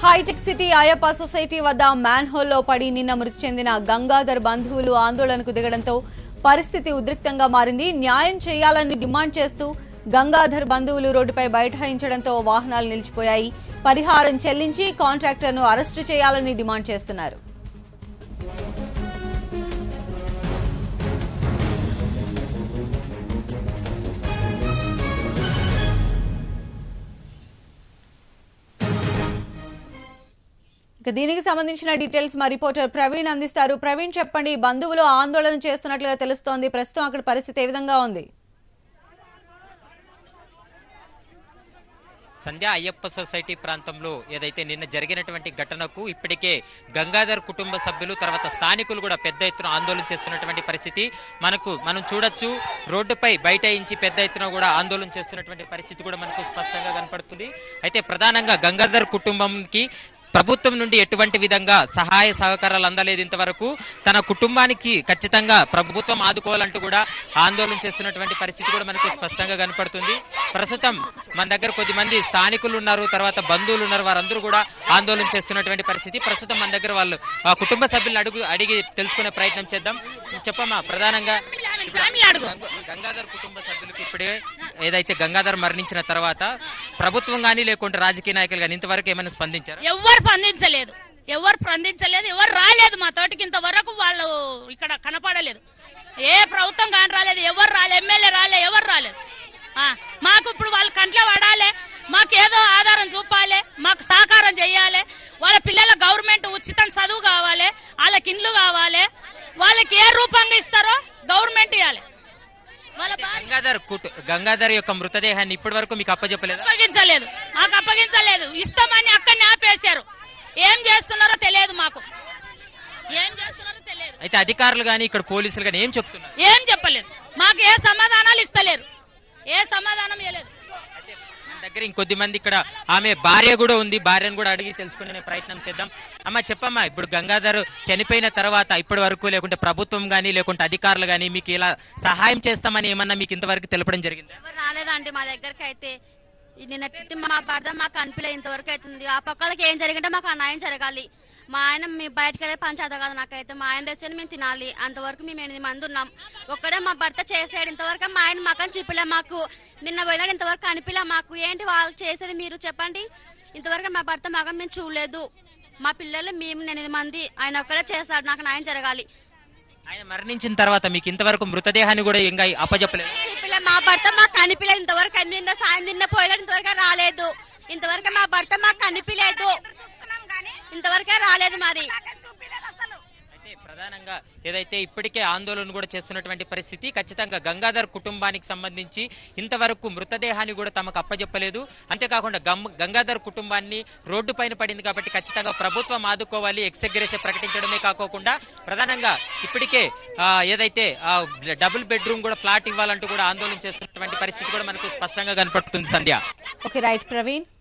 hitech city Ayyappa society వద్ద man హోల్లో పడి నిన్న మృతి చెందిన గంగాధర్ బంధువులు ఆందోళనకు దిగడంతో పరిస్థితి ఉద్రిక్తంగా మారింది న్యాయం చేయాలని డిమాండ్ చేస్తూ గంగాధర్ బంధువులు రోడ్డుపై బైఠాయించడంతో వాహనాలు నిలిచిపోయాయి పరిహారం చెల్లించి కాంట్రాక్టర్ను అరెస్టు చేయాలని డిమాండ్ చేస్తున్నారు ఇక దీనికి సంబంధించిన డీటెయిల్స్ మా రిపోర్టర్ ప్రవీణ్ అందిస్తారు ప్రవీణ్ చెప్పండి బంధువులు ఆందోళన చేస్తున్నట్లుగా తెలుస్తోంది ప్రస్తుతం అక్కడ పరిస్థితి ఏ విధంగా ఉంది సంధ్య అయ్యప్ప సొసైటీ ప్రాంతంలో ఏదైతే నిన్న జరిగినటువంటి ఘటనకు ఇప్పటికే గంగాధర్ కుటుంబ సభ్యులు తర్వాత స్థానికులు కూడా పెద్ద ఎత్తున ఆందోళన చేస్తున్నటువంటి పరిస్థితి మనకు మనం చూడొచ్చు రోడ్డుపై బైఠాయించి పెద్ద ఎత్తున కూడా ఆందోళన చేస్తున్నటువంటి పరిస్థితి కూడా మనకు స్పష్టంగా కనపడుతుంది అయితే ప్రధానంగా గంగాధర్ కుటుంబంకి ప్రభుత్వం నుండి ఎటువంటి విధంగా సహాయ సహకారాలు అందలేదు ఇంతవరకు తన కుటుంబానికి ఖచ్చితంగా ప్రభుత్వం ఆదుకోవాలంటూ కూడా ఆందోళన చేస్తున్నటువంటి పరిస్థితి కూడా మనకు స్పష్టంగా కనపడుతుంది ప్రస్తుతం మన దగ్గర కొద్దిమంది స్థానికులు ఉన్నారు తర్వాత బంధువులు ఉన్నారు వారందరూ కూడా ఆందోళన చేస్తున్నటువంటి పరిస్థితి ప్రస్తుతం మన దగ్గర వాళ్ళు ఆ కుటుంబ సభ్యులను అడుగు అడిగి తెలుసుకునే ప్రయత్నం చేద్దాం చెప్పమ్మా ప్రధానంగా ఇప్పుడు గంగాధర్ కుటుంబ సభ్యులకు ఇప్పుడే ఏదైతే గంగాధర్ మరణించిన తర్వాత ప్రభుత్వం కానీ లేకుంటే రాజకీయ నాయకులు కానీ ఇంతవరకు ఏమైనా స్పందించారు ఎవ్వరు స్పందించలేదు ఎవరు స్పందించలేదు ఎవరు రాలేదు మా తోటికి ఇంతవరకు వాళ్ళు ఇక్కడ కనపడలేదు ఏ ప్రభుత్వం కానీ రాలేదు ఎవరు రాలేదు ఎమ్మెల్యే రాలే ఎవరు రాలేదు ఆ, మాకు ఇప్పుడు వాళ్ళ కంట్లో పడాలి మాకు ఏదో ఆధారం చూపాలి మాకు సహకారం చేయాలి వాళ్ళ పిల్లల గవర్నమెంట్ ఉచితం చదువు కావాలి వాళ్ళకి ఇండ్లు కావాలి వాళ్ళకి ఏ రూపంగా ఇస్తారో గవర్నమెంట్ ఇవ్వాలి వాళ్ళ భార్య గంగాధర్ కుటు గంగాధర్ యొక్క మృతదేహాన్ని ఇప్పటి వరకు మీకు అప్పచెప్పలేదు అప్పగించలేదు మాకు అప్పగించలేదు ఇస్తామని అక్కడనే ఆపేశారు ఏం చేస్తున్నారో తెలియదు మాకు ఏం చేస్తున్నారో తెలియదు అయితే అధికారులు కానీ ఇక్కడ పోలీసులు కానీ ఏం చెప్తున్నారు ఏం చెప్పలేదు మాకు ఏ సమాధానాలు ఇస్తలేరు ఏ సమాధానం ఇవ్వలేదు మన దగ్గర ఇంకొద్ది మంది ఇక్కడ ఆమె భార్య కూడా ఉంది భార్యను కూడా అడిగి తెలుసుకునే ప్రయత్నం చేద్దాం అమ్మ చెప్పమ్మా ఇప్పుడు గంగాధర్ చనిపోయిన తర్వాత ఇప్పటి వరకు లేకుంటే ప్రభుత్వం కానీ లేకుంటే అధికారులు కానీ మీకు ఇలా సహాయం చేస్తామని ఏమన్నా మీకు ఇంతవరకు తెలపడం జరిగిందా ఎవరు రాలేదండి మా దగ్గరికి అయితే ఈ నిన్న తిట్టి మా భర్త మాకు అనిపించలే ఇంతవరకు అవుతుంది ఆ పక్కలకి ఏం జరిగింటే మాకు ఆ న్యాయం జరగాలి మా ఆయన మీ బయటకు వెళ్ళే పని చేత కాదు నాకైతే మా ఆయన తెస్తే మేము తినాలి అంతవరకు మేము ఎనిమిది మంది ఉన్నాం ఒక్కడే మా భర్త చేసాడు ఇంతవరకు మా ఆయన మాకని చూపిలే మాకు నిన్న వెళ్ళాడు ఇంతవరకు అనిపిలే మాకు ఏంటి వాళ్ళు చేసేది మీరు చెప్పండి ఇంతవరకు మా భర్త మగం మేము చూడలేదు మా పిల్లలు మేము ఎనిమిది మంది ఆయన ఒక్కడే చేశాడు నాకు న్యాయం జరగాలి ఆయన మరణించిన తర్వాత మీకు ఇంతవరకు మృతదేహాన్ని కూడా ఇంకా అప్పచెప్పలేదు చెప్పలే మా భర్త మాకు కనిపించలేదు ఇంతవరకు నిన్న సాయం నిన్న పోయలేదు ఇంతవరకు రాలేదు ఇంతవరకు మా భర్త మాకు కనిపించలేదు ఇంతవరకే రాలేదు మాది అయితే ప్రధానంగా ఏదైతే ఇప్పటికే ఆందోళన కూడా చేస్తున్నటువంటి పరిస్థితి ఖచ్చితంగా గంగాధర్ కుటుంబానికి సంబంధించి ఇంతవరకు మృతదేహాన్ని కూడా తమకు అప్పజెప్పలేదు అంతేకాకుండా గమ్- గంగాధర్ కుటుంబాన్ని రోడ్డు పైన పడింది కాబట్టి ఖచ్చితంగా ప్రభుత్వం ఆదుకోవాలి ఎక్సగ్రేషన్ ప్రకటించడమే కాకోకుండా ప్రధానంగా ఇప్పటికే ఆ, ఏదైతే ఆ, డబుల్ బెడ్రూమ్ కూడా ఫ్లాట్ ఇవ్వాలంటూ కూడా ఆందోళన చేస్తున్నటువంటి పరిస్థితి కూడా మనకు స్పష్టంగా కనపడుతుంది సంధ్య ఓకే రైట్ ప్రవీణ్